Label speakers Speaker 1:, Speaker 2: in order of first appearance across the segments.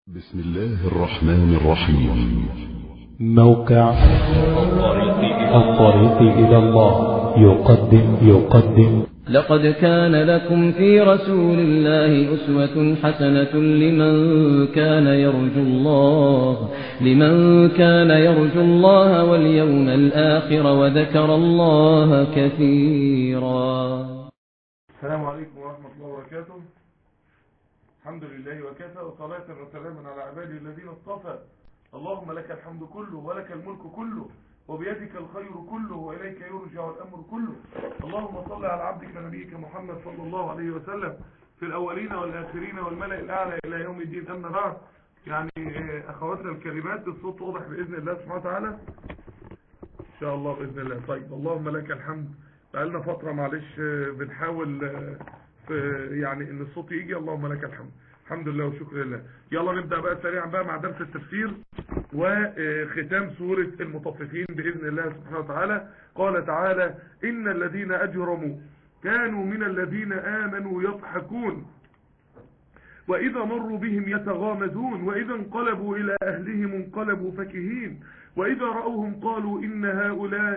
Speaker 1: بسم الله الرحمن الرحيم
Speaker 2: موقع الطريق إلى الله يقدم يقدم
Speaker 3: لقد كان لكم في رسول الله أسوة حسنة لمن كان يرجو الله لمن كان يرجو الله واليوم الآخر وذكر الله كثيرا
Speaker 4: السلام عليكم ورحمة الله وبركاته الحمد لله وكفى وصلاة وسلاما على عباده الذين اصطفى اللهم لك الحمد كله ولك الملك كله وبيدك الخير كله وإليك يرجع الأمر كله اللهم صل على عبدك نبيك محمد صلى الله عليه وسلم في الأولين والآخرين والملأ الأعلى إلى يوم الدين أما بعد يعني آه، أخواتنا الكلمات الصوت واضح بإذن الله سبحانه وتعالى إن شاء الله بإذن الله طيب اللهم لك الحمد بقالنا فترة معلش آه، بنحاول آه، في يعني ان الصوت يجي اللهم لك الحمد الحمد لله وشكر لله يلا نبدأ بقى سريعا بقى مع درس التفسير وختام سورة المطففين بإذن الله سبحانه وتعالى قال تعالى إن الذين أجرموا كانوا من الذين آمنوا يضحكون وإذا مروا بهم يتغامزون وإذا انقلبوا إلى أهلهم انقلبوا فكهين وإذا رأوهم قالوا إن هؤلاء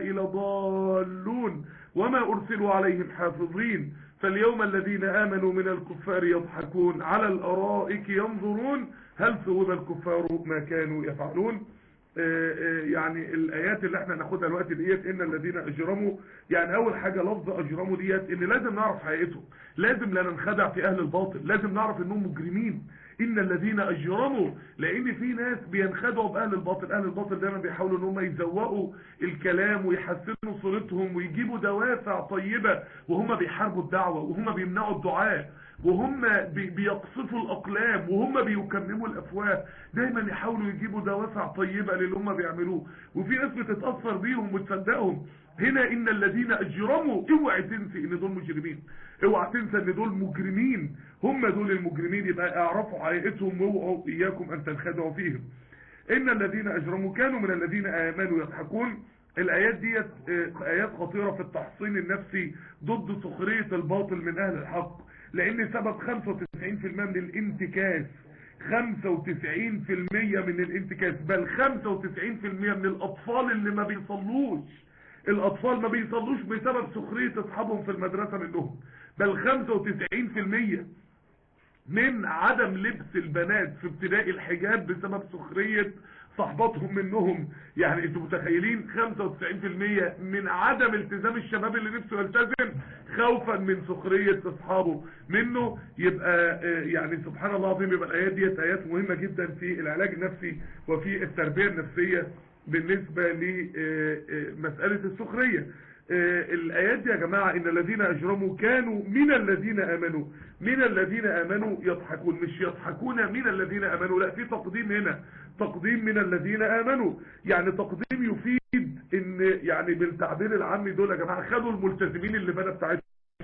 Speaker 4: لضالون وما أرسلوا عليهم حافظين فاليوم الذين آمنوا من الكفار يضحكون على الأرائك ينظرون هل ثوب الكفار ما كانوا يفعلون آه، آه، يعني الآيات اللي احنا ناخدها الوقت ديت إن الذين أجرموا يعني أول حاجة لفظ أجرموا ديت إن لازم نعرف حقيقتهم لازم لا ننخدع في أهل الباطل لازم نعرف إنهم مجرمين إن الذين أجرموا لأن في ناس بينخدعوا بأهل الباطل أهل الباطل دايما بيحاولوا إن هم يزوقوا الكلام ويحسنوا صورتهم ويجيبوا دوافع طيبة وهم بيحاربوا الدعوة وهم بيمنعوا الدعاء وهم بي- بيقصفوا الأقلام وهم بيكمموا الأفواه دايما يحاولوا يجيبوا دوافع طيبة للي هم بيعملوه وفي ناس بتتأثر بيهم وتصدقهم هنا إن الذين أجرموا اوعي تنسي إن دول مجرمين اوعى تنسى إن دول مجرمين هم دول المجرمين يبقى اعرفوا حقيقتهم واوعوا إياكم أن تنخدعوا فيهم إن الذين أجرموا كانوا من الذين آمنوا يضحكون الآيات ديت آه، آيات خطيرة في التحصين النفسي ضد سخرية الباطل من أهل الحق لأن سبب 95% من الانتكاس 95% من الانتكاس بل 95% من الأطفال اللي ما بيصلوش الأطفال ما بيصلوش بسبب سخرية أصحابهم في المدرسة منهم بل 95% من عدم لبس البنات في ابتداء الحجاب بسبب سخرية صحباتهم منهم يعني انتوا متخيلين 95% من عدم التزام الشباب اللي نفسه يلتزم خوفا من سخرية اصحابه منه يبقى آه، يعني سبحان الله العظيم يبقى الايات ديت ايات مهمة جدا في العلاج النفسي وفي التربية النفسية بالنسبة لمسألة السخرية آه، الآيات دي يا جماعة إن الذين أجرموا كانوا من الذين آمنوا من الذين آمنوا يضحكون مش يضحكون من الذين آمنوا لا في تقديم هنا تقديم من الذين آمنوا يعني تقديم يفيد إن يعني بالتعبير العامي دول يا جماعة خدوا الملتزمين اللي بنا بتاعتهم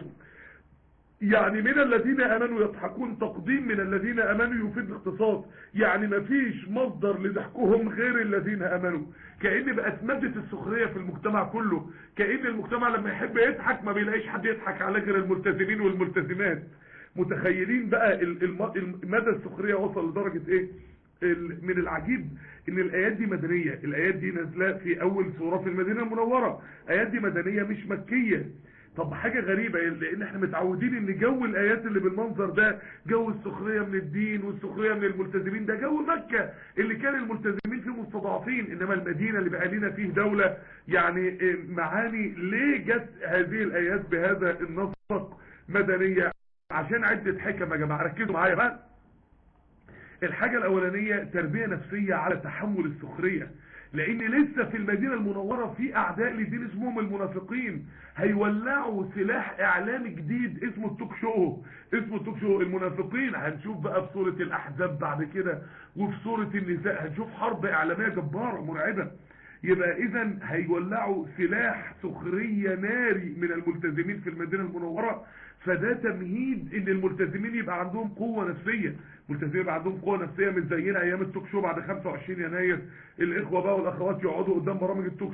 Speaker 4: يعني من الذين امنوا يضحكون تقديم من الذين امنوا يفيد الاختصاص يعني مفيش مصدر لضحكهم غير الذين امنوا كأن بقت مادة السخرية في المجتمع كله كأن المجتمع لما يحب يضحك ما بيلاقيش حد يضحك على غير الملتزمين والملتزمات متخيلين بقى ال- الم- الم- مدى السخرية وصل لدرجة ايه ال- من العجيب ان الايات دي مدنية الايات دي نازله في اول سورة في المدينة المنورة ايات دي مدنية مش مكية طب حاجة غريبة لان احنا متعودين ان جو الايات اللي بالمنظر ده جو السخرية من الدين والسخرية من الملتزمين ده جو مكة اللي كان الملتزمين فيه مستضعفين انما المدينة اللي بقى لنا فيه دولة يعني إيه، معاني ليه جت هذه الايات بهذا النسق مدنية عشان عدة حكم يا جماعة ركزوا معايا بقى الحاجة الأولانية تربية نفسية على تحمل السخرية لأن لسه في المدينة المنورة في أعداء للدين اسمهم المنافقين هيولعوا سلاح إعلامي جديد اسمه التوك شو اسمه التوك شو المنافقين هنشوف بقى في سورة الأحزاب بعد كده وفي سورة النساء هنشوف حرب إعلامية جبارة مرعبة يبقى اذا هيولعوا سلاح سخرية ناري من الملتزمين في المدينة المنورة فده تمهيد ان الملتزمين يبقى عندهم قوة نفسية الملتزمين يبقى عندهم قوة نفسية مش زينا ايام التوك شو بعد 25 يناير الاخوة بقى والاخوات يقعدوا قدام برامج التوك شو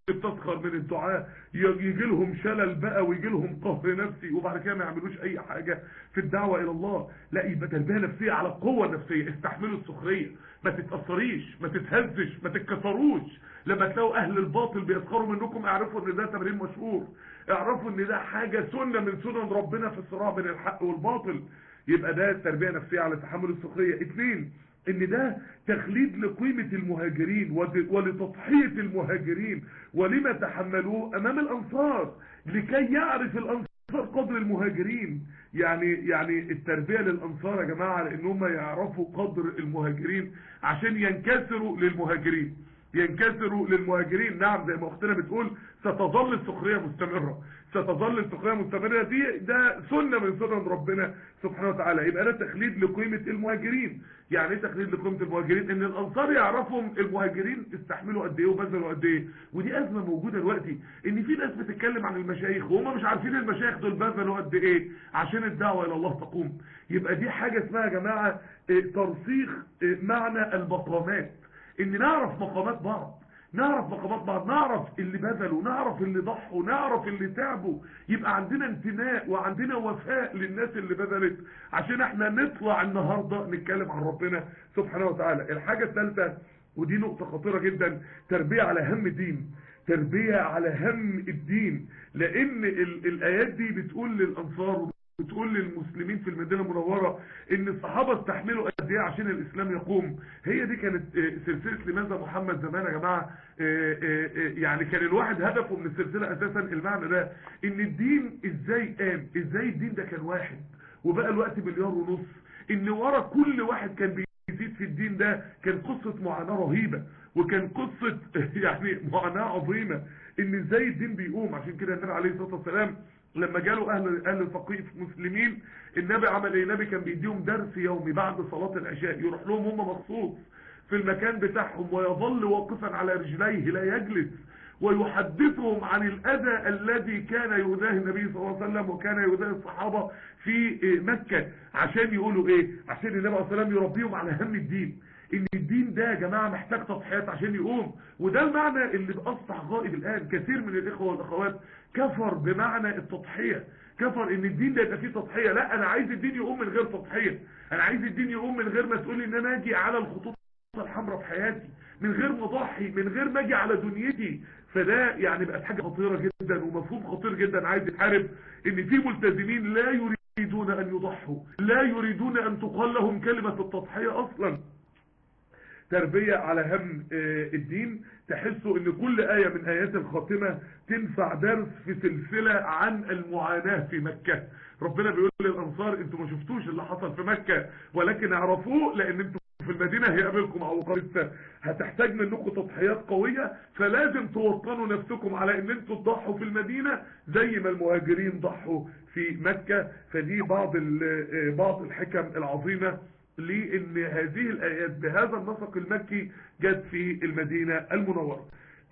Speaker 4: بتسخر من الدعاء يجي لهم شلل بقى ويجي لهم قهر نفسي وبعد كده ما يعملوش اي حاجة في الدعوة الى الله لا يبقى تربية نفسية على القوة النفسية استحملوا السخرية ما تتأثريش ما تتهزش ما تتكسروش لما تلاقوا اهل الباطل بيسخروا منكم اعرفوا ان ده تمرين مشهور اعرفوا ان ده حاجة سنة من سنن ربنا في الصراع بين الحق والباطل يبقى ده تربية نفسية على تحمل السخرية اتنين ان ده تخليد لقيمة المهاجرين ولتضحية المهاجرين ولما تحملوه امام الانصار لكي يعرف الانصار قدر المهاجرين يعني يعني التربية للانصار يا جماعة لانهم يعرفوا قدر المهاجرين عشان ينكسروا للمهاجرين ينكسروا للمهاجرين نعم زي ما اختنا بتقول ستظل السخرية مستمرة ستظل السخرية مستمرة دي ده سنة من سنن ربنا سبحانه وتعالى يبقى ده تخليد لقيمة المهاجرين يعني ايه تخليد لقيمة المهاجرين ان الانصار يعرفوا المهاجرين استحملوا قد ايه وبذلوا قد ايه ودي ازمة موجودة دلوقتي ان في ناس بتتكلم عن المشايخ وهم مش عارفين المشايخ دول بذلوا قد ايه عشان الدعوة الى الله تقوم يبقى دي حاجة اسمها يا جماعة ترسيخ معنى المقامات ان نعرف مقامات بعض نعرف مقامات بعض نعرف اللي بذلوا نعرف اللي ضحوا نعرف اللي تعبوا يبقى عندنا انتماء وعندنا وفاء للناس اللي بذلت عشان احنا نطلع النهاردة نتكلم عن ربنا سبحانه وتعالى الحاجة الثالثة ودي نقطة خطيرة جدا تربية على هم الدين تربية على هم الدين لان ال الايات دي بتقول للانصار بتقول للمسلمين في المدينة المنورة ان الصحابة استحملوا قد ايه عشان الاسلام يقوم هي دي كانت سلسلة لماذا محمد زمان يا جماعة يعني كان الواحد هدفه من السلسلة اساسا المعنى ده ان الدين ازاي قام ازاي الدين ده كان واحد وبقى الوقت مليار ونص ان ورا كل واحد كان بيزيد في الدين ده كان قصة معاناة رهيبة وكان قصة يعني معاناة عظيمة ان ازاي الدين بيقوم عشان كده النبي عليه الصلاة والسلام لما جالوا اهل اهل الفقيه مسلمين النبي عمل ايه النبي كان بيديهم درس يومي بعد صلاة العشاء يروح لهم هم مخصوص في المكان بتاعهم ويظل واقفا على رجليه لا يجلس ويحدثهم عن الأذى الذي كان يؤذاه النبي صلى الله عليه وسلم وكان يؤذاه الصحابة في مكة عشان يقولوا ايه عشان النبي عليه الصلاة والسلام يربيهم على هم الدين ان الدين ده يا جماعة محتاج تضحيات عشان يقوم وده المعنى اللي بأصبح غائب الآن كثير من الإخوة والأخوات كفر بمعنى التضحية كفر ان الدين ده يبقى فيه تضحية لا انا عايز الدين يقوم من غير تضحية انا عايز الدين يقوم من غير ما تقول ان انا اجي على الخطوط الحمراء في حياتي من غير ما اضحي من غير ما اجي على دنيتي فده يعني بقت حاجة خطيرة جدا ومفهوم خطير جدا عايز يتحارب ان في ملتزمين لا يريدون ان يضحوا لا يريدون ان تقال لهم كلمة التضحية اصلا تربية على هم الدين تحسوا ان كل آية من آيات الخاتمة تنفع درس في سلسلة عن المعاناة في مكة ربنا بيقول للأنصار انتوا ما شفتوش اللي حصل في مكة ولكن اعرفوه لان انتوا في المدينة هيقابلكم عقارب هتحتاج منكم تضحيات قوية فلازم توطنوا نفسكم على ان انتوا تضحوا في المدينة زي ما المهاجرين ضحوا في مكة فدي بعض بعض الحكم العظيمة لان هذه الايات بهذا النسق المكي جت في المدينة المنورة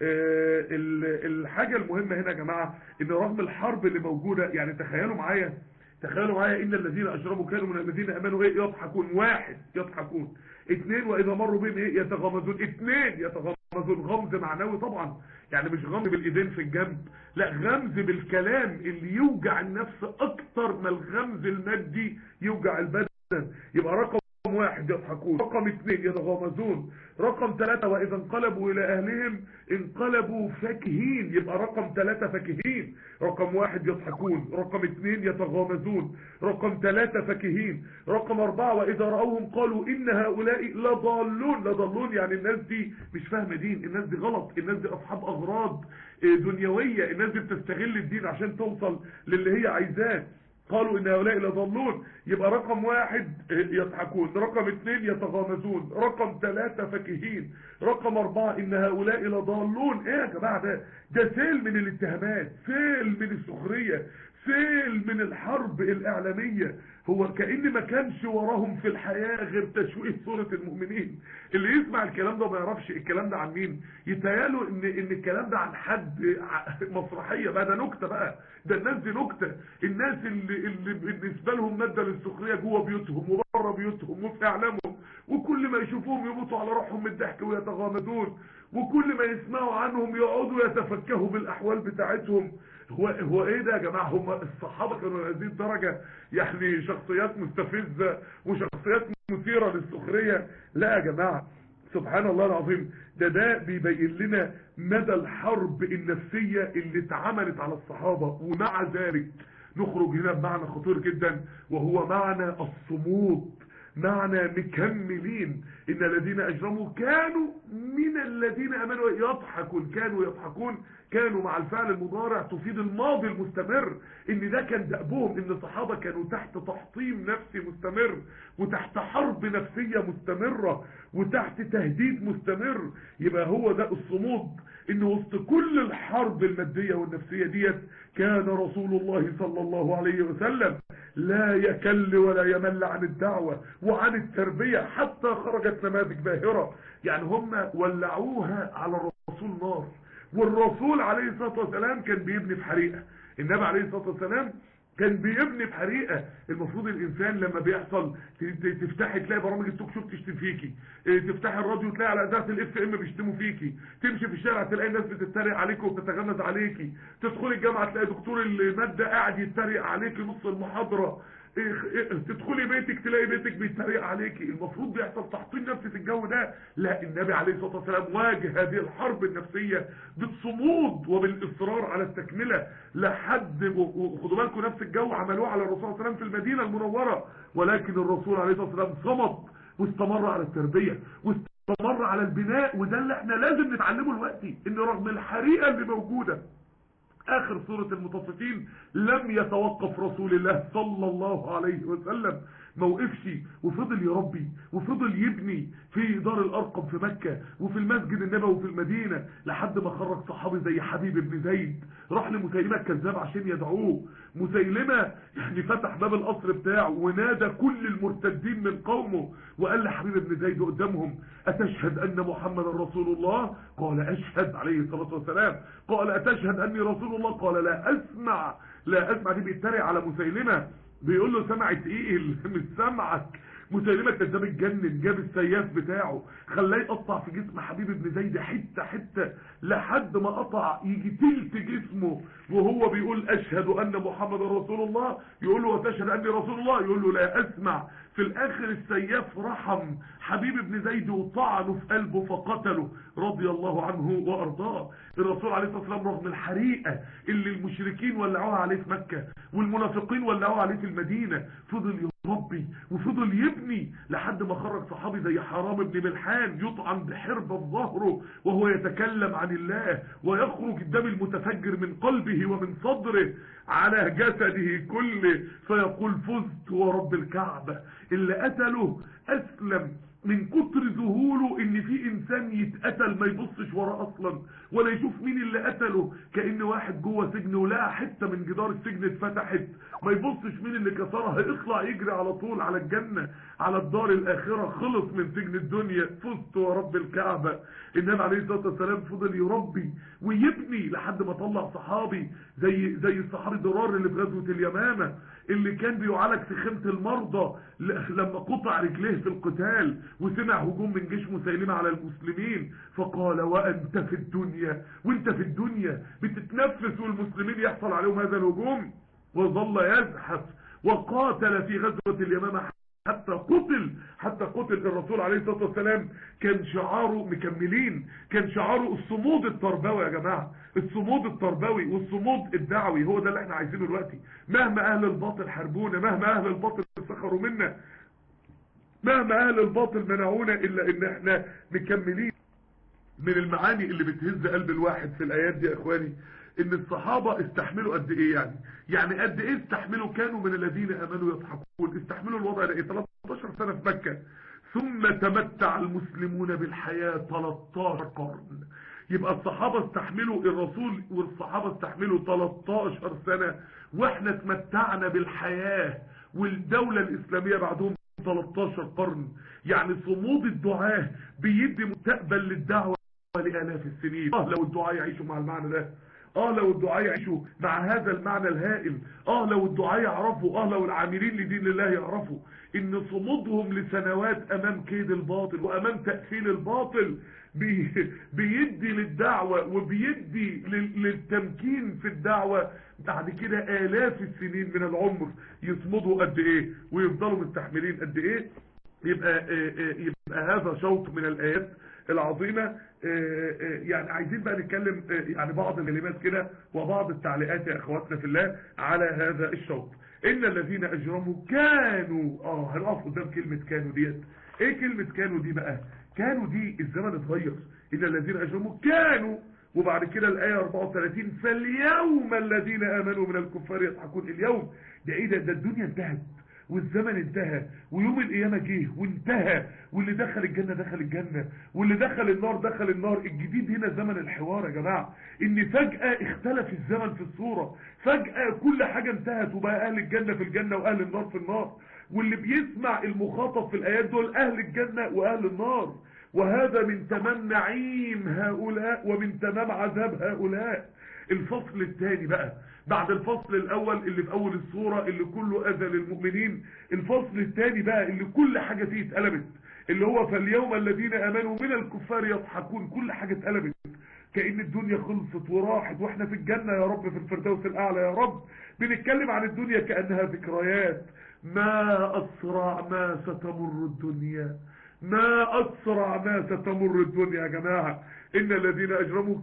Speaker 4: الحاجة المهمة هنا يا جماعة ان رغم الحرب اللي موجودة يعني تخيلوا معايا تخيلوا معايا ان الذين اشربوا كانوا من الذين امنوا ايه يضحكون واحد يضحكون اثنين واذا مروا بهم ايه يتغمزون اثنين يتغمزون غمز معنوي طبعا يعني مش غمز بالايدين في الجنب لا غمز بالكلام اللي يوجع النفس اكتر ما الغمز المادي يوجع البدن يبقى رقم واحد يضحكون رقم اثنين يتغامزون رقم ثلاثة واذا انقلبوا الى اهلهم انقلبوا فاكهين يبقى رقم ثلاثة فاكهين رقم واحد يضحكون رقم اثنين يتغامزون رقم ثلاثة فاكهين رقم اربعة واذا رأوهم قالوا ان هؤلاء لضالون لضالون يعني الناس دي مش فاهمة دين الناس دي غلط الناس دي اصحاب اغراض دنيوية الناس دي بتستغل الدين عشان توصل للي هي عايزاه قالوا ان هؤلاء لضالون يبقى رقم واحد يضحكون رقم اثنين يتغامزون رقم ثلاثة فاكهين رقم اربعة ان هؤلاء لضالون ايه يا جماعة ده ده سيل من الاتهامات سيل من السخرية سيل من الحرب الاعلامية هو كأن ما كانش وراهم في الحياة غير تشويه صورة المؤمنين اللي يسمع الكلام ده ما يعرفش الكلام ده عن مين يتهياله ان ان الكلام ده عن حد مسرحية بقى ده نكتة بقى ده الناس دي نكتة الناس اللي, اللي بالنسبة لهم مادة للسخرية جوه بيوتهم وبره بيوتهم وفي اعلامهم وكل ما يشوفوهم يموتوا على روحهم من الضحك ويتغامدون وكل ما يسمعوا عنهم يقعدوا يتفكهوا بالاحوال بتاعتهم هو هو ايه ده يا جماعه هم الصحابه كانوا هذه الدرجه يعني شخصيات مستفزه وشخصيات مثيره للسخريه لا يا جماعه سبحان الله العظيم ده ده بيبين لنا مدى الحرب النفسيه اللي اتعملت على الصحابه ومع ذلك نخرج هنا بمعنى خطير جدا وهو معنى الصمود معنى مكملين ان الذين اجرموا كانوا من الذين امنوا يضحكون كانوا يضحكون كانوا مع الفعل المضارع تفيد الماضي المستمر ان ده كان دأبهم ان الصحابة كانوا تحت تحطيم نفسي مستمر وتحت حرب نفسية مستمرة وتحت تهديد مستمر يبقى هو ده الصمود ان وسط كل الحرب المادية والنفسية ديت كان رسول الله صلى الله عليه وسلم لا يكل ولا يمل عن الدعوة وعن التربية حتى خرجت نماذج باهرة يعني هم ولعوها على الرسول نار والرسول عليه الصلاة والسلام كان بيبني في حريقة النبي عليه الصلاة والسلام كان بيبني في حريقة المفروض الانسان لما بيحصل تفتحي تلاقي برامج التوك شو بتشتم فيكي تفتحي الراديو تلاقي على اذاعه الاف ام بيشتموا فيكي تمشي في الشارع تلاقي الناس بتتريق عليك وبتتغمز عليكي تدخلي الجامعه تلاقي دكتور الماده قاعد يتريق عليكي نص المحاضره تدخلي بيتك تلاقي بيتك بيتريق عليكي المفروض بيحصل تحطيم نفسي في الجو ده لا النبي عليه الصلاة والسلام واجه هذه الحرب النفسية بالصمود وبالإصرار على التكملة لحد وخدوا بالكم نفس الجو عملوه على الرسول صلى الله عليه وسلم في المدينة المنورة ولكن الرسول عليه الصلاة والسلام صمد واستمر على التربية واستمر على البناء وده اللي احنا لازم نتعلمه دلوقتي ان رغم الحريقة اللي موجودة اخر سورة المطففين لم يتوقف رسول الله صلى الله عليه وسلم موقفش وفضل يربي وفضل يبني في دار الارقم في مكة وفي المسجد النبوي في المدينة لحد ما خرج صحابي زي حبيب بن زيد راح لمسيلمة الكذاب عشان يدعوه مسيلمة يعني فتح باب القصر بتاعه ونادى كل المرتدين من قومه وقال لحبيب بن زيد قدامهم اتشهد ان محمد رسول الله قال اشهد عليه الصلاة والسلام قال اتشهد اني رسول الله قال لا اسمع لا اسمع دي بيتريق على مسيلمة بيقول له سمع تقيل مش سمعك مسيلمة كذاب اتجنن جاب السياف بتاعه خلاه يقطع في جسم حبيب ابن زيد حتة حتة لحد ما قطع يجي تلت جسمه وهو بيقول اشهد ان محمد رسول الله يقول له وتشهد اني رسول الله يقول له لا اسمع في الاخر السياف رحم حبيب ابن زيد وطعنه في قلبه فقتله رضي الله عنه وارضاه الرسول عليه الصلاة والسلام رغم الحريقة اللي المشركين ولعوها عليه في مكة والمنافقين ولعوها عليه في المدينة فضل يربي وفضل يبني لحد ما خرج صحابي زي حرام بن ملحان يطعن بحربة في ظهره وهو يتكلم عن الله ويخرج الدم المتفجر من قلبه ومن صدره على جسده كله فيقول فزت ورب الكعبة اللي قتله اسلم من كتر ذهوله ان في انسان يتقتل ما يبصش وراه اصلا ولا يشوف مين اللي قتله كأن واحد جوه سجن ولقى حتة من جدار السجن اتفتحت ما يبصش مين اللي كسرها يطلع يجري على طول على الجنة على الدار الاخرة خلص من سجن الدنيا فزت ورب الكعبة النبي عليه الصلاة والسلام فضل يربي ويبني لحد ما طلع صحابي زي زي الصحابي درار اللي في غزوة اليمامة اللي كان بيعالج في خيمة المرضى لما قطع رجليه في القتال وسمع هجوم من جيش مسيلمة على المسلمين فقال وانت في الدنيا وانت في الدنيا بتتنفس والمسلمين يحصل عليهم هذا الهجوم وظل يزحف وقاتل في غزوة اليمامة حتى قتل حتى قتل الرسول عليه الصلاة والسلام كان شعاره مكملين كان شعاره الصمود التربوي يا جماعة الصمود التربوي والصمود الدعوي هو ده اللي احنا عايزينه دلوقتي مهما اهل الباطل حاربونا مهما اهل الباطل سخروا منا مهما اهل الباطل منعونا الا ان احنا مكملين من المعاني اللي بتهز قلب الواحد في الايات دي يا اخواني ان الصحابة استحملوا قد ايه يعني يعني قد ايه استحملوا كانوا من الذين امنوا يضحكون استحملوا الوضع ده 13 سنة في مكة ثم تمتع المسلمون بالحياة 13 قرن يبقى الصحابة استحملوا الرسول والصحابة استحملوا 13 سنة واحنا اتمتعنا بالحياة والدولة الاسلامية بعدهم 13 قرن يعني صمود الدعاة بيدي مستقبل للدعوة لآلاف السنين اه لو الدعاة يعيشوا مع المعنى ده اه لو الدعاة يعيشوا مع هذا المعنى الهائل اه لو الدعاة يعرفوا اه لو العاملين لدين الله يعرفوا ان صمودهم لسنوات امام كيد الباطل وامام تأثيل الباطل بي بيدي للدعوة وبيدي للتمكين في الدعوة بعد كده الاف السنين من العمر يصمدوا قد ايه ويفضلوا مستحملين قد ايه يبقى يبقى هذا شوط من الايات العظيمة يعني عايزين بقى نتكلم يعني بعض الكلمات كده وبعض التعليقات يا اخواتنا في الله على هذا الشوط ان الذين اجرموا كانوا اه هنقف قدام كلمة كانوا ديت ايه كلمة كانوا دي بقى كانوا دي الزمن اتغير ان الذين اجرموا كانوا وبعد كده الآية 34 فاليوم الذين آمنوا من الكفار يضحكون اليوم ده ايه ده ده الدنيا انتهت والزمن انتهى ويوم القيامة جه وانتهى واللي دخل الجنة دخل الجنة واللي دخل النار دخل النار الجديد هنا زمن الحوار يا جماعة ان فجأة اختلف الزمن في الصورة فجأة كل حاجة انتهت وبقى اهل الجنة في الجنة واهل النار في النار واللي بيسمع المخاطب في الايات دول اهل الجنة واهل النار وهذا من تمام نعيم هؤلاء ومن تمام عذاب هؤلاء الفصل الثاني بقى بعد الفصل الاول اللي في اول الصورة اللي كله اذى للمؤمنين الفصل الثاني بقى اللي كل حاجة فيه اتقلبت اللي هو فاليوم الذين امنوا من الكفار يضحكون كل حاجة اتقلبت كأن الدنيا خلصت وراحت واحنا في الجنة يا رب في الفردوس الاعلى يا رب بنتكلم عن الدنيا كأنها ذكريات ما اسرع ما ستمر الدنيا ما اسرع ما ستمر الدنيا يا جماعة ان الذين اجرموا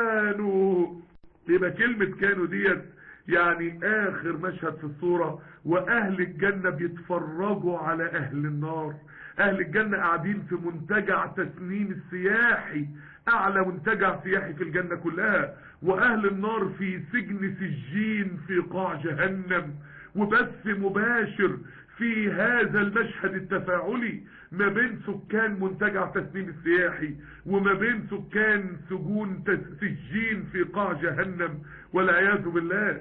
Speaker 4: كانوا يبقى كلمة كانوا ديت يعني اخر مشهد في الصورة واهل الجنة بيتفرجوا على اهل النار اهل الجنة قاعدين في منتجع تسنيم السياحي اعلى منتجع سياحي في الجنة كلها واهل النار في سجن سجين في قاع جهنم وبث مباشر في هذا المشهد التفاعلي ما بين سكان منتجع تسنيم السياحي وما بين سكان سجون سجين في قاع جهنم والعياذ بالله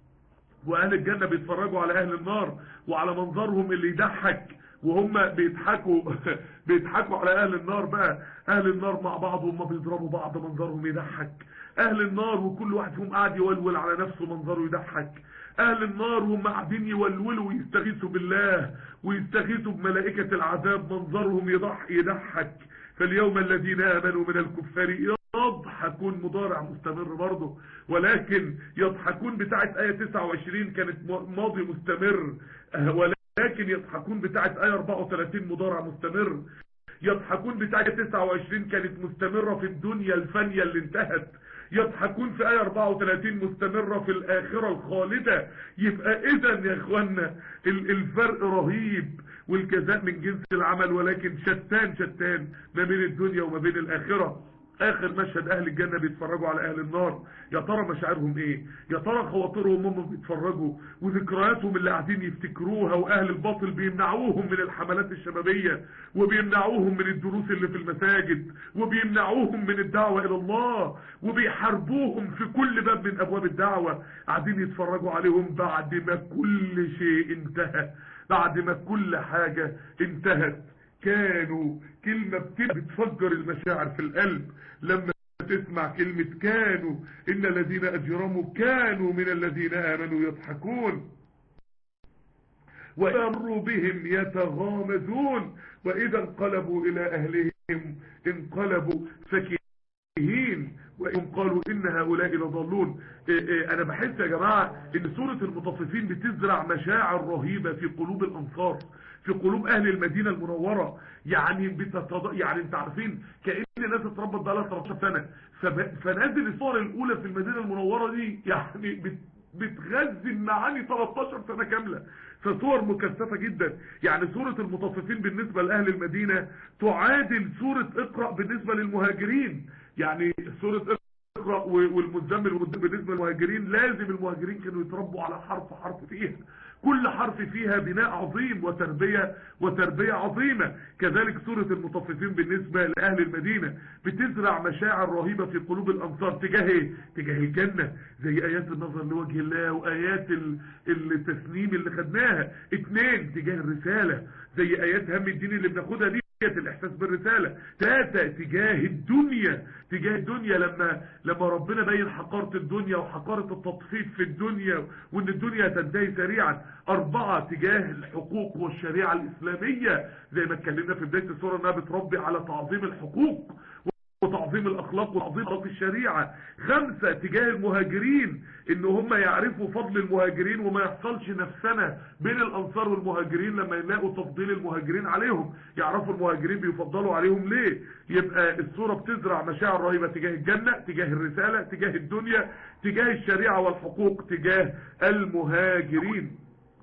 Speaker 4: واهل الجنة بيتفرجوا على اهل النار وعلى منظرهم اللي يضحك وهم بيضحكوا بيضحكوا على اهل النار بقى اهل النار مع بعض وهم بيضربوا بعض منظرهم يضحك اهل النار وكل واحد فيهم قاعد يولول على نفسه منظره يضحك اهل النار وهم قاعدين يولولوا ويستغيثوا بالله ويستغيثوا بملائكة العذاب منظرهم يضح يضحك فاليوم الذين امنوا من الكفار يضحكون مضارع مستمر برضه ولكن يضحكون بتاعت آية 29 كانت ماضي مستمر ولكن يضحكون بتاعت آية 34 مضارع مستمر يضحكون بتاعت 29 كانت مستمرة في الدنيا الفانية اللي انتهت يضحكون في آية 34 مستمرة في الآخرة الخالدة يبقى إذا يا إخوانا الفرق رهيب والجزاء من جنس العمل ولكن شتان شتان ما بين الدنيا وما بين الآخرة اخر مشهد اهل الجنة بيتفرجوا على اهل النار يا ترى مشاعرهم ايه يا ترى خواطرهم هم بيتفرجوا وذكرياتهم اللي قاعدين يفتكروها واهل الباطل بيمنعوهم من الحملات الشبابية وبيمنعوهم من الدروس اللي في المساجد وبيمنعوهم من الدعوة الى الله وبيحاربوهم في كل باب من ابواب الدعوة قاعدين يتفرجوا عليهم بعد ما كل شيء انتهى بعد ما كل حاجة انتهت كانوا كلمة بتفجر المشاعر في القلب لما تسمع كلمة كانوا إن الذين أجرموا كانوا من الذين آمنوا يضحكون ويمروا بهم يتغامزون وإذا انقلبوا إلى أهلهم انقلبوا فكهين وإن قالوا إن هؤلاء لضالون إيه إيه أنا بحس يا جماعة إن سورة المطففين بتزرع مشاعر رهيبة في قلوب الأنصار في قلوب أهل المدينة المنورة يعني بتتض... يعني انت عارفين كأن الناس اتربت بقى لها 13 سنة فب... فنازل الصور الأولى في المدينة المنورة دي يعني بت... بتغذي المعاني 13 سنة كاملة فصور مكثفة جدا يعني سورة المطففين بالنسبة لأهل المدينة تعادل سورة اقرأ بالنسبة للمهاجرين يعني سورة اقرأ والمزمل بالنسبة للمهاجرين لازم المهاجرين كانوا يتربوا على حرف حرف فيها كل حرف فيها بناء عظيم وتربية وتربية عظيمة كذلك سورة المطففين بالنسبة لأهل المدينة بتزرع مشاعر رهيبة في قلوب الأنصار تجاه ايه؟ تجاه الجنة زي آيات النظر لوجه الله وآيات التسنيم اللي خدناها اتنين تجاه الرسالة زي آيات هم الدين اللي بناخدها دي الاحساس بالرسالة ثلاثة تجاه الدنيا تجاه الدنيا لما لما ربنا بين حقارة الدنيا وحقارة التطفيف في الدنيا وان الدنيا تنتهي سريعا اربعة تجاه الحقوق والشريعة الاسلامية زي ما اتكلمنا في بداية السورة انها بتربي على تعظيم الحقوق وتعظيم الاخلاق وتعظيم اخلاق الشريعة خمسة تجاه المهاجرين ان هم يعرفوا فضل المهاجرين وما يحصلش نفسنا بين الانصار والمهاجرين لما يلاقوا تفضيل المهاجرين عليهم يعرفوا المهاجرين بيفضلوا عليهم ليه يبقى الصورة بتزرع مشاعر رهيبة تجاه الجنة تجاه الرسالة تجاه الدنيا تجاه الشريعة والحقوق تجاه المهاجرين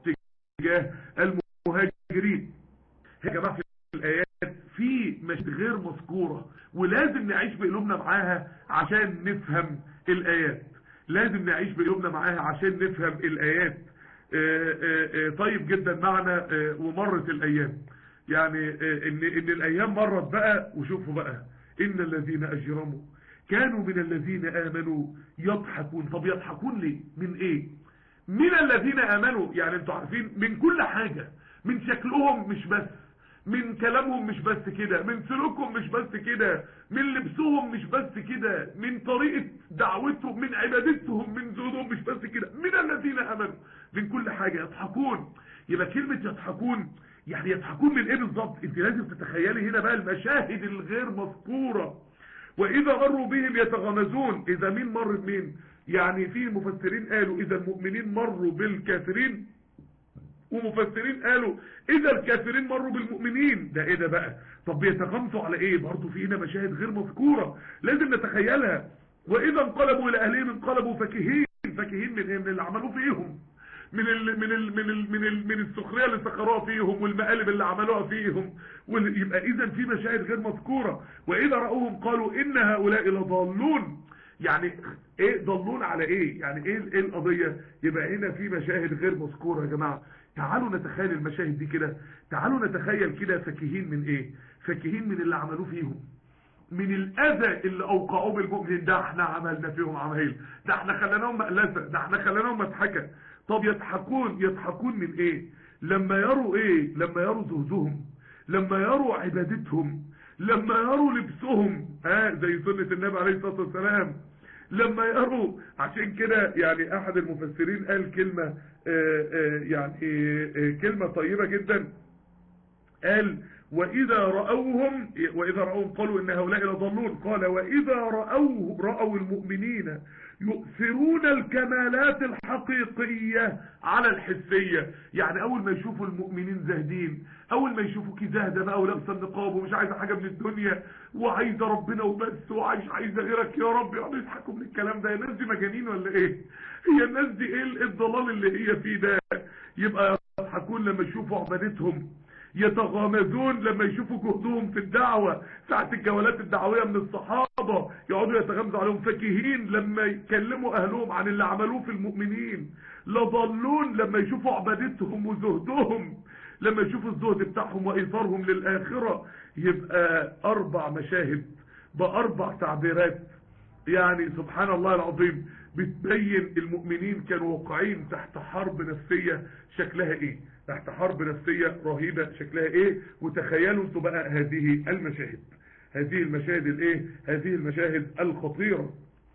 Speaker 4: تجاه المهاجرين يا جماعة في الآيات في مش غير مذكورة ولازم نعيش بقلوبنا معاها عشان نفهم الآيات لازم نعيش بقلوبنا معاها عشان نفهم الآيات آآ آآ طيب جدا معنا ومرت الأيام يعني ان, إن الأيام مرت بقى وشوفوا بقى إن الذين أجرموا كانوا من الذين آمنوا يضحكون طب يضحكون ليه من ايه من الذين آمنوا يعني انتوا عارفين من كل حاجة من شكلهم مش بس من كلامهم مش بس كده من سلوكهم مش بس كده من لبسهم مش بس كده من طريقة دعوتهم من عبادتهم من زهدهم مش بس كده من الذين امنوا من كل حاجة يضحكون يبقى كلمة يضحكون يعني يضحكون من ايه بالظبط انت لازم تتخيلي هنا بقى المشاهد الغير مذكورة واذا مروا بهم يتغمزون اذا مين مر بمين يعني في مفسرين قالوا اذا المؤمنين مروا بالكافرين ومفسرين قالوا اذا الكافرين مروا بالمؤمنين ده ايه ده بقى طب بيتغمزوا على ايه برضه في هنا مشاهد غير مذكورة لازم نتخيلها واذا انقلبوا الى اهلهم انقلبوا فكهين فكهين من ايه من اللي عملوه فيهم من ال من ال من ال من ال من السخريه اللي سخروها فيهم والمقالب اللي عملوها فيهم يبقى اذا في مشاهد غير مذكوره واذا راوهم قالوا ان هؤلاء لضالون يعني ايه ضلون على ايه يعني ايه ايه القضيه يبقى هنا في مشاهد غير مذكوره يا جماعه تعالوا نتخيل المشاهد دي كده تعالوا نتخيل كده فكهين من ايه فكهين من اللي عملوه فيهم من الاذى اللي اوقعوه بالمؤمنين ده احنا عملنا فيهم عمايل ده احنا خليناهم مألسة ده احنا خليناهم مضحكة طب يضحكون يضحكون من ايه لما يروا ايه لما يروا زهدهم لما يروا عبادتهم لما يروا لبسهم ها زي سنة النبي عليه الصلاة والسلام لما يروا عشان كده يعني احد المفسرين قال كلمة آآ آآ يعني آآ كلمة طيبة جدا قال واذا رأوهم واذا رأوهم قالوا ان هؤلاء لضلون قال واذا رأوه رأوا المؤمنين يؤثرون الكمالات الحقيقية على الحسية يعني اول ما يشوفوا المؤمنين زاهدين اول ما يشوفوكي زاهدة بقى ولابسه النقاب ومش عايزة حاجة من الدنيا وعايزة ربنا وبس وعايش عايزة غيرك يا رب يقعدوا يضحكوا من الكلام ده الناس دي مجانين ولا ايه هي الناس دي ايه الضلال اللي هي فيه ده يبقى يضحكون لما يشوفوا عبادتهم يتغامزون لما يشوفوا جهدهم في الدعوة ساعة الجولات الدعوية من الصحابة يقعدوا يتغامزوا عليهم فكهين لما يكلموا اهلهم عن اللي عملوه في المؤمنين لضلون لما يشوفوا عبادتهم وزهدهم لما يشوفوا الزهد بتاعهم وايثارهم للاخرة يبقى اربع مشاهد باربع تعبيرات يعني سبحان الله العظيم بتبين المؤمنين كانوا واقعين تحت حرب نفسية شكلها ايه تحت حرب نفسية رهيبة شكلها ايه وتخيلوا انتوا بقى هذه المشاهد هذه المشاهد الايه هذه المشاهد الخطيرة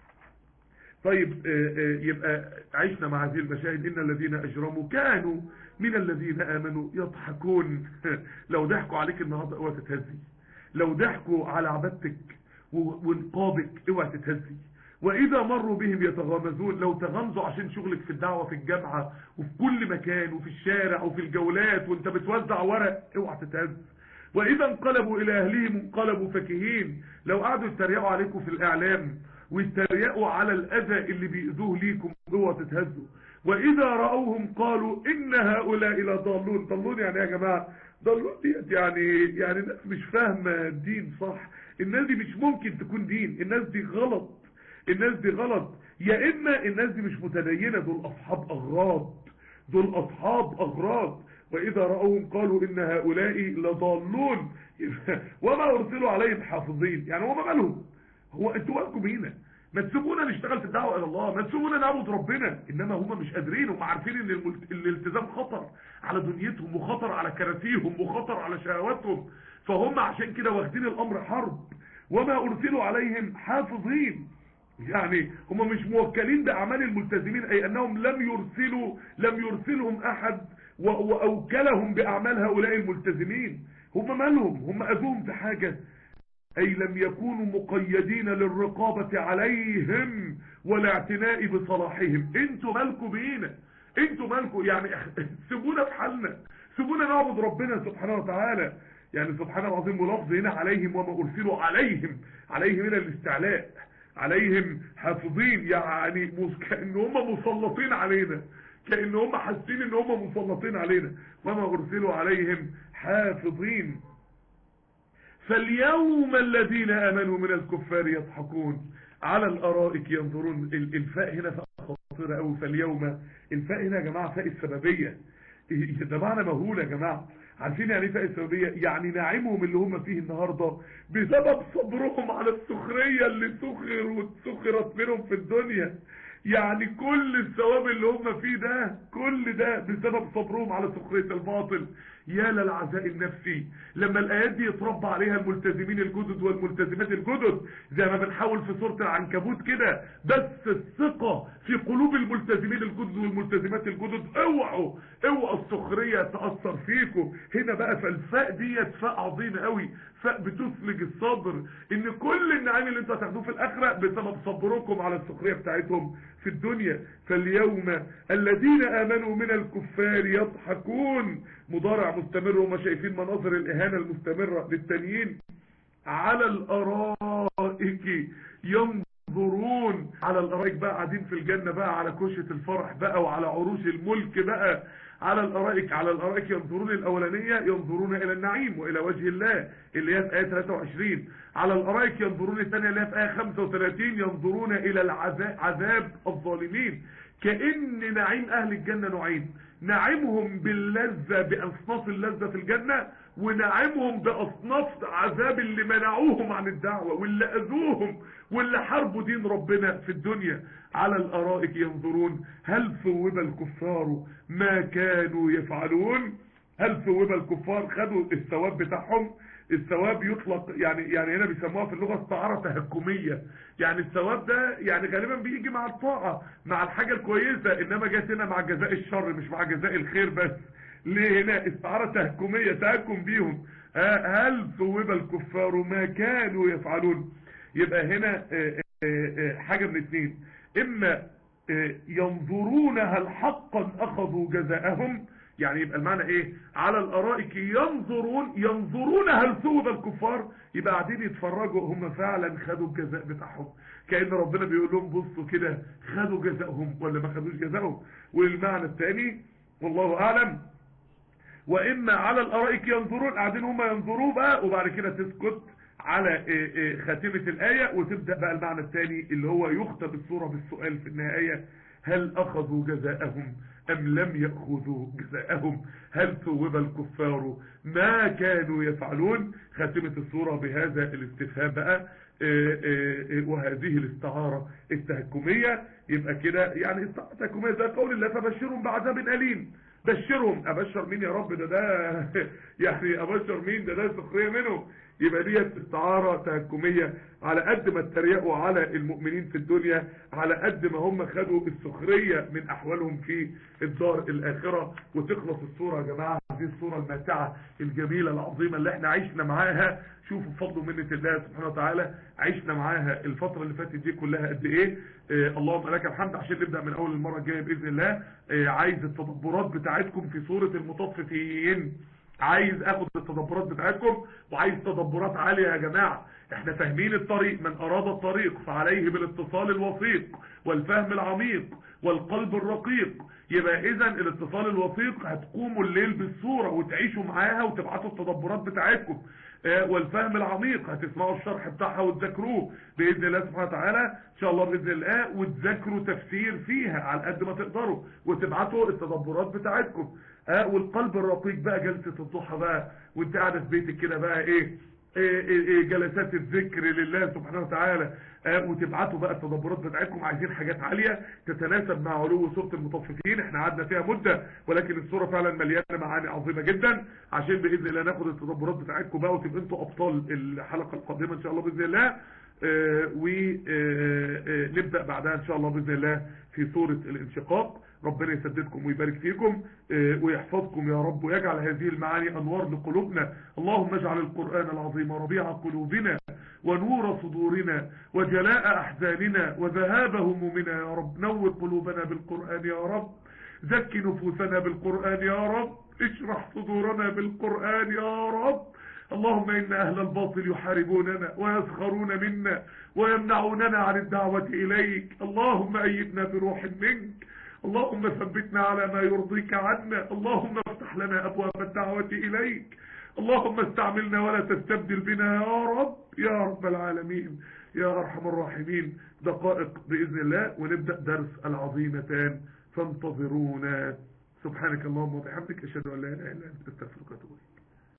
Speaker 4: طيب آآ آآ يبقى عشنا مع هذه المشاهد ان الذين اجرموا كانوا من الذين امنوا يضحكون لو ضحكوا عليك النهاردة اوعى تتهزي لو ضحكوا على عبادتك ونقابك اوعى تتهزي واذا مروا بهم يتغامزون لو تغمزوا عشان شغلك في الدعوة في الجامعة وفي كل مكان وفي الشارع وفي الجولات وانت بتوزع ورق اوعى تتهز واذا انقلبوا الى اهلهم انقلبوا فكهين لو قعدوا يتريقوا عليكم في الاعلام ويتريقوا على الاذى اللي بيأذوه ليكم اوعى تتهزوا واذا رأوهم قالوا ان هؤلاء لضالون ضالون يعني يا جماعة ضالون ديت يعني يعني الناس مش فاهمة الدين صح الناس دي مش ممكن تكون دين الناس دي غلط الناس دي غلط يا اما الناس دي مش متدينة دول اصحاب اغراض دول اصحاب اغراض واذا رأوهم قالوا ان هؤلاء لضالون وما ارسلوا عليهم حافظين يعني هما مالهم هو انتوا مالكم بينا ما تسيبونا نشتغل في الدعوة الى الله ما تسيبونا نعبد ربنا انما هم مش قادرين هم عارفين ان الملت... الالتزام خطر على دنيتهم وخطر على كراسيهم وخطر على شهواتهم فهم عشان كده واخدين الامر حرب وما ارسلوا عليهم حافظين يعني هم مش موكلين باعمال الملتزمين اي انهم لم يرسلوا لم يرسلهم احد و... واوكلهم باعمال هؤلاء الملتزمين هم مالهم هم اذوهم في حاجة اي لم يكونوا مقيدين للرقابة عليهم والاعتناء بصلاحهم انتوا مالكوا بينا انتوا مالكوا يعني سيبونا في حالنا سيبونا نعبد ربنا سبحانه وتعالى يعني سبحانه العظيم ملفظ هنا عليهم وما ارسلوا عليهم عليهم هنا الاستعلاء عليهم حافظين يعني كأن هم مسلطين علينا كأن هم حاسين ان هم مسلطين علينا وما ارسلوا عليهم حافظين فاليوم الذين امنوا من الكفار يضحكون على الارائك ينظرون الفاء هنا فاء خطيرة قوي فاليوم الفاء هنا يا جماعة فاء السببية ده معنى مهول يا جماعة عارفين يعني ايه فاء السببية يعني نعيمهم اللي هم فيه النهاردة بسبب صبرهم على السخرية اللي سخروا سخرت منهم في الدنيا يعني كل الثواب اللي هم فيه ده كل ده بسبب صبرهم على سخرية الباطل يا للعزاء النفسي لما الايات دي يتربى عليها الملتزمين الجدد والملتزمات الجدد زي ما بنحاول في سورة العنكبوت كده بس الثقة في قلوب الملتزمين الجدد والملتزمات الجدد اوعوا اوعوا السخرية تأثر فيكم هنا بقى فالفاء ديت فاء عظيمة قوي فاء بتثلج الصبر ان كل النعيم اللي انتوا هتاخدوه في الاخرة بسبب صبركم على السخرية بتاعتهم في الدنيا فاليوم الذين امنوا من الكفار يضحكون مضارع مستمر وما شايفين مناظر الاهانة المستمرة للتانيين على الارائك ينظرون على الارائك بقى قاعدين في الجنة بقى على كوشة الفرح بقى وعلى عروش الملك بقى على الارائك على الارائك ينظرون الاولانية ينظرون الى النعيم والى وجه الله اللي هي في ايه 23 على الارائك ينظرون الثانية اللي هي في ايه 35 ينظرون الى العذاب عذاب الظالمين كأن نعيم اهل الجنة نوعين نعيمهم باللذة باصناف اللذة في الجنة ونعيمهم باصناف عذاب اللي منعوهم عن الدعوة واللي اذوهم واللي حاربوا دين ربنا في الدنيا على الارائك ينظرون هل ثوب الكفار ما كانوا يفعلون هل ثوب الكفار خدوا الثواب بتاعهم الثواب يطلق يعني يعني هنا بيسموها في اللغة استعارة تهكمية يعني الثواب ده يعني غالبا بيجي مع الطاعة مع الحاجة الكويسة انما جات هنا مع جزاء الشر مش مع جزاء الخير بس ليه هنا استعارة تهكمية تهكم بيهم هل ثوب الكفار ما كانوا يفعلون يبقى هنا حاجة من اثنين اما ينظرون هل حقا اخذوا جزاءهم يعني يبقى المعنى ايه على الارائك ينظرون ينظرون هل ثوب الكفار يبقى قاعدين يتفرجوا هم فعلا خدوا الجزاء بتاعهم كأن ربنا بيقول لهم بصوا كده خدوا جزاءهم ولا ما خدوش جزاءهم والمعنى الثاني والله اعلم واما على الارائك ينظرون قاعدين هم ينظروا بقى وبعد كده تسكت على خاتمة الآية وتبدأ بقى المعنى الثاني اللي هو يختم الصورة بالسؤال في النهاية هل أخذوا جزاءهم أم لم يأخذوا جزاءهم هل ثوب الكفار ما كانوا يفعلون خاتمة الصورة بهذا الاستفهام بقى وهذه الاستعارة التهكمية يبقى كده يعني استعارة التهكمية ده قول الله فبشرهم بعذاب أليم بشرهم ابشر مين يا رب ده ده يعني ابشر مين ده ده سخريه منهم يبقى ديت استعاره تهكميه على قد ما اتريقوا على المؤمنين في الدنيا على قد ما هم خدوا السخريه من احوالهم في الدار الاخره وتخلص الصوره يا جماعه هذه الصوره الماتعه الجميله العظيمه اللي احنا عشنا معاها شوفوا بفضل ومنه الله سبحانه وتعالى عشنا معاها الفتره اللي فاتت دي كلها قد ايه آه اللهم لك الحمد عشان نبدا من اول المره الجايه باذن الله آه عايز التدبرات بتاعتكم في سوره المطففين عايز اخد التدبرات بتاعتكم وعايز تدبرات عالية يا جماعة احنا فاهمين الطريق من اراد الطريق فعليه بالاتصال الوثيق والفهم العميق والقلب الرقيق يبقى اذا الاتصال الوثيق هتقوموا الليل بالصورة وتعيشوا معاها وتبعتوا التدبرات بتاعتكم آه، والفهم العميق هتسمعوا الشرح بتاعها وتذاكروه باذن الله سبحانه وتعالى ان شاء الله باذن الله وتذاكروا تفسير فيها على قد ما تقدروا وتبعتوا التدبرات بتاعتكم اه والقلب الرقيق بقى جلسه الضحى بقى وانت قاعده في بيتك كده بقى ايه إيه إيه إيه جلسات الذكر لله سبحانه وتعالى آه وتبعتوا بقى التدبرات بتاعتكم عايزين حاجات عالية تتناسب مع علو سورة المطففين احنا قعدنا فيها مدة ولكن السورة فعلا مليانة معاني عظيمة جدا عشان بإذن الله ناخد التدبرات بتاعتكم بقى وتبقى انتوا أبطال الحلقة القادمة ان شاء الله بإذن الله ونبدأ بعدها ان شاء الله بإذن الله في سورة الانشقاق ربنا يسددكم ويبارك فيكم آه، ويحفظكم يا رب ويجعل هذه المعاني أنوار لقلوبنا اللهم اجعل القرآن العظيم ربيع قلوبنا ونور صدورنا وجلاء أحزاننا وذهاب همومنا يا رب نور قلوبنا بالقرآن يا رب زك نفوسنا بالقرآن يا رب اشرح صدورنا بالقرآن يا رب اللهم إن أهل الباطل يحاربوننا ويسخرون منا ويمنعوننا عن الدعوة إليك اللهم أيدنا بروح منك اللهم ثبتنا على ما يرضيك عنا اللهم افتح لنا أبواب الدعوة إليك اللهم استعملنا ولا تستبدل بنا يا رب يا رب العالمين يا أرحم الراحمين دقائق بإذن الله ونبدأ درس العظيمتان فانتظرونا سبحانك اللهم وبحمدك أشهد أن لا إله إلا أنت أستغفرك وأتوب إليك